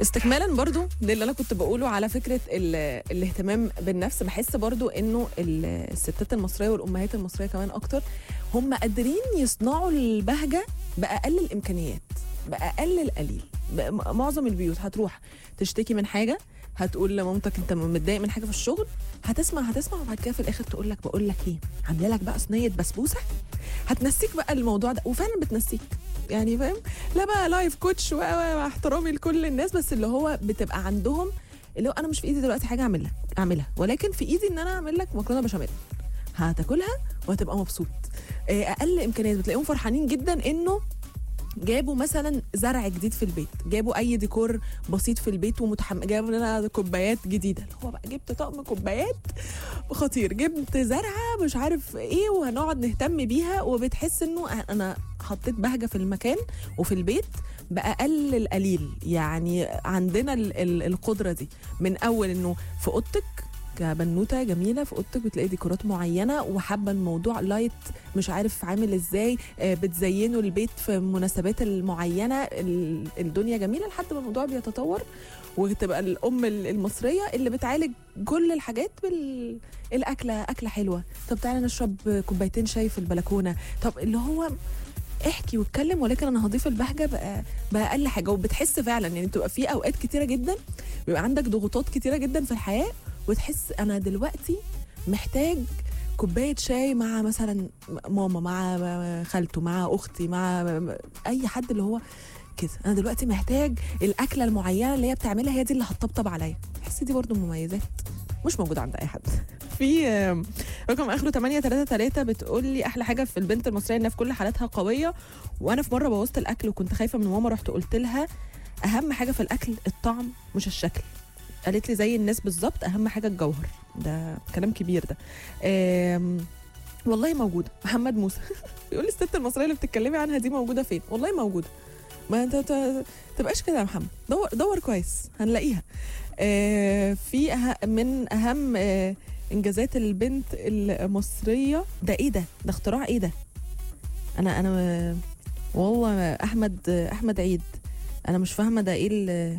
استكمالا برضو للي انا كنت بقوله على فكره ال- الاهتمام بالنفس بحس برضو انه ال- الستات المصريه والامهات المصريه كمان اكتر هم قادرين يصنعوا البهجه باقل الامكانيات باقل القليل بقى- م- معظم البيوت هتروح تشتكي من حاجه هتقول لمامتك انت متضايق من حاجه في الشغل هتسمع هتسمع وبعد كده في الاخر تقول لك بقول لك ايه عامله لك بقى صينيه بسبوسه هتنسيك بقى الموضوع ده وفعلا بتنسيك يعني فاهم لا بقى لايف كوتش و- و- مع احترامي لكل الناس بس اللي هو بتبقى عندهم اللي هو انا مش في ايدي دلوقتي حاجه اعملها اعملها ولكن في ايدي ان انا اعمل لك مكرونه بشاميل هتاكلها وهتبقى مبسوط آه، اقل امكانيات بتلاقيهم فرحانين جدا انه جابوا مثلا زرع جديد في البيت جابوا اي ديكور بسيط في البيت ومتحم جابوا لنا كوبايات جديده اللي هو بقى جبت طقم كوبايات خطير جبت زرعه مش عارف ايه وهنقعد نهتم بيها وبتحس انه انا حطيت بهجه في المكان وفي البيت باقل القليل يعني عندنا ال ال القدره دي من اول انه في اوضتك كبنوته جميله في اوضتك بتلاقي ديكورات معينه وحابه الموضوع لايت مش عارف عامل ازاي آه، بتزينوا البيت في المناسبات المعينه ال- الدنيا جميله لحد ما الموضوع بيتطور وتبقى الام ال- المصريه اللي بتعالج كل الحاجات بالاكله اكله حلوه طب تعالى نشرب كوبايتين شاي في البلكونه طب اللي هو احكي واتكلم ولكن انا هضيف البهجه بقى باقل حاجه وبتحس فعلا يعني بتبقى في اوقات كتيره جدا بيبقى عندك ضغوطات كتيره جدا في الحياه وتحس انا دلوقتي محتاج كوبايه شاي مع مثلا ماما مع خالته مع اختي مع اي حد اللي هو كده انا دلوقتي محتاج الاكله المعينه اللي هي بتعملها هي دي اللي هتطبطب عليا تحس دي برضو مميزات مش موجوده عند اي حد في آم، رقم اخره 833 بتقول لي احلى حاجه في البنت المصريه انها في كل حالاتها قويه وانا في مره بوظت الاكل وكنت خايفه من ماما رحت قلت لها اهم حاجه في الاكل الطعم مش الشكل قالت لي زي الناس بالظبط اهم حاجه الجوهر ده كلام كبير ده آم، والله موجوده محمد موسى بيقول لي الست المصريه اللي بتتكلمي عنها دي موجوده فين والله موجوده ما انت ت- تبقاش كده يا محمد دور دور كويس هنلاقيها آه، في أه من اهم آه، انجازات البنت المصريه ده ايه ده ده اختراع ايه ده انا انا والله احمد احمد عيد انا مش فاهمه ده ايه ال-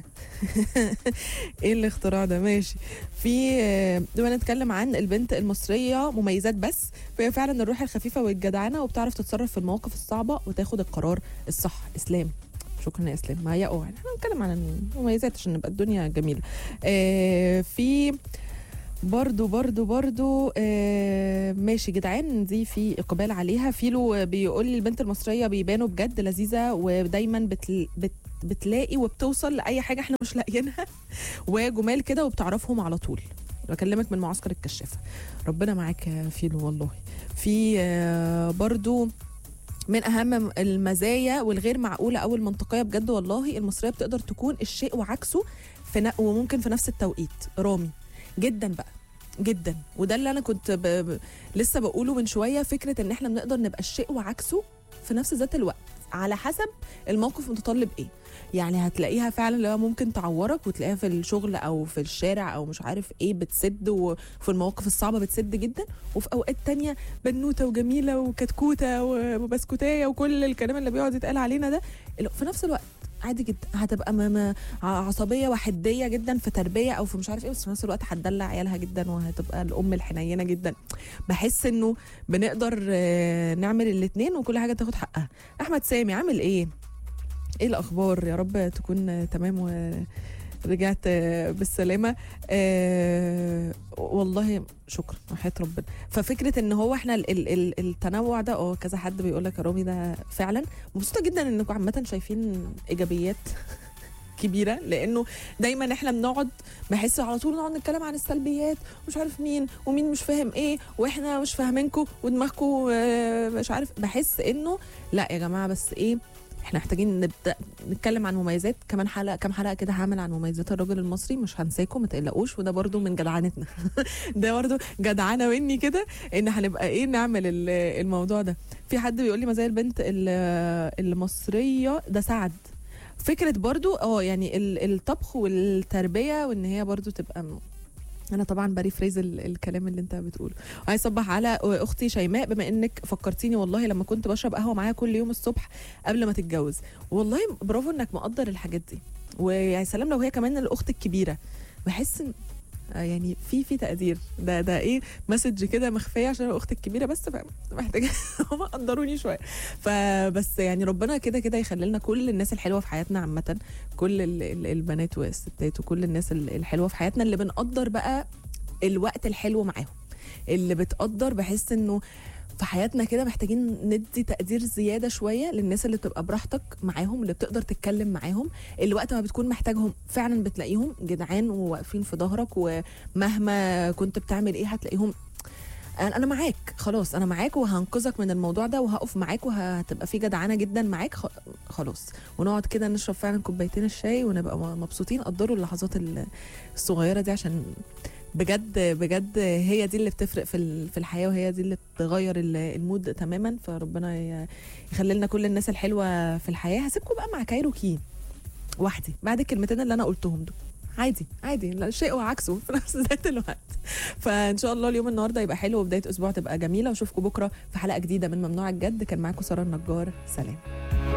ايه الاختراع ده ماشي في آه، لما نتكلم عن البنت المصريه مميزات بس فهي فعلا الروح الخفيفه والجدعنه وبتعرف تتصرف في المواقف الصعبه وتاخد القرار الصح اسلام شكرا يا اسلام ما هي اه احنا بنتكلم عن المميزات عشان نبقى الدنيا جميله آه في برضو برضو برضو آه ماشي جدعان دي في اقبال عليها فيلو بيقول لي البنت المصريه بيبانوا بجد لذيذه ودايما بتل بت بتلاقي وبتوصل لاي حاجه احنا مش لاقيينها وجمال كده وبتعرفهم على طول بكلمك من معسكر الكشافه ربنا معاك يا فيلو والله في آه برضو من اهم المزايا والغير معقوله او المنطقيه بجد والله المصريه بتقدر تكون الشيء وعكسه في ن... وممكن في نفس التوقيت رامي جدا بقى جدا وده اللي انا كنت ب... ب... لسه بقوله من شويه فكره ان احنا بنقدر نبقى الشيء وعكسه في نفس ذات الوقت على حسب الموقف متطلب ايه يعني هتلاقيها فعلا اللي هو ممكن تعورك وتلاقيها في الشغل او في الشارع او مش عارف ايه بتسد وفي المواقف الصعبه بتسد جدا وفي اوقات تانية بنوته وجميله وكتكوته وبسكوتايه وكل الكلام اللي بيقعد يتقال علينا ده اللي في نفس الوقت عادي جدا هتبقى م- م- عصبيه وحديه جدا في تربيه او في مش عارف ايه بس في نفس الوقت هتدلع عيالها جدا وهتبقى الام الحنينه جدا بحس انه بنقدر آه، نعمل الاثنين وكل حاجه تاخد حقها احمد سامي عامل ايه ايه الاخبار يا رب تكون آه، تمام ورجعت آه، بالسلامه آه والله شكرا وحياه ربنا ففكره ان هو احنا ال ال ال التنوع ده اه كذا حد بيقول لك يا رامي ده فعلا مبسوطه جدا انكم عامه شايفين ايجابيات كبيره لانه دايما احنا بنقعد بحس على طول نقعد نتكلم عن السلبيات ومش عارف مين ومين مش فاهم ايه واحنا مش فاهمينكم ودماغكم آه، مش عارف بحس انه لا يا جماعه بس ايه احنا محتاجين نبدا نتكلم عن مميزات كمان حلقه كام حلقه كده هعمل عن مميزات الراجل المصري مش هنساكم ما تقلقوش وده برضو من جدعنتنا ده برضو جدعنه مني كده ان هنبقى ايه نعمل ال- الموضوع ده في حد بيقول لي مزايا البنت ال- المصريه ده سعد فكره برضو اه يعني ال- الطبخ والتربيه وان هي برضو تبقى م- انا طبعا بريفريز ال- الكلام اللي انت بتقوله عايز اصبح على اختي شيماء بما انك فكرتيني والله لما كنت بشرب قهوه معاها كل يوم الصبح قبل ما تتجوز والله برافو انك مقدر الحاجات دي ويا سلام لو هي كمان الاخت الكبيره بحس ان آه يعني في في تقدير ده ده ايه مسج كده مخفيه عشان الاخت الكبيره بس محتاجه هم قدروني شويه فبس يعني ربنا كده كده يخلي لنا كل الناس الحلوه في حياتنا عامه كل ال- ال- البنات والستات وكل الناس ال- الحلوه في حياتنا اللي بنقدر بقى الوقت الحلو معاهم اللي بتقدر بحس انه في حياتنا كده محتاجين ندي تقدير زياده شويه للناس اللي بتبقى براحتك معاهم اللي بتقدر تتكلم معاهم اللي وقت ما بتكون محتاجهم فعلا بتلاقيهم جدعان وواقفين في ظهرك ومهما كنت بتعمل ايه هتلاقيهم انا أنا معاك خلاص انا معاك وهنقذك من الموضوع ده وهقف معاك وهتبقى في جدعانه جدا معاك خ- خلاص ونقعد كده نشرب فعلا كوبايتين الشاي ونبقى مبسوطين قدروا اللحظات ال- الصغيره دي عشان بجد بجد هي دي اللي بتفرق في ال- في الحياه وهي دي اللي بتغير ال- المود تماما فربنا ي- يخلي لنا كل الناس الحلوه في الحياه هسيبكم بقى مع كايروكي وحدي بعد الكلمتين اللي انا قلتهم دول عادي عادي لا شيء وعكسه في نفس ذات الوقت فان شاء الله اليوم النهارده يبقى حلو وبدايه اسبوع تبقى جميله واشوفكم بكره في حلقه جديده من ممنوع الجد كان معاكم ساره النجار سلام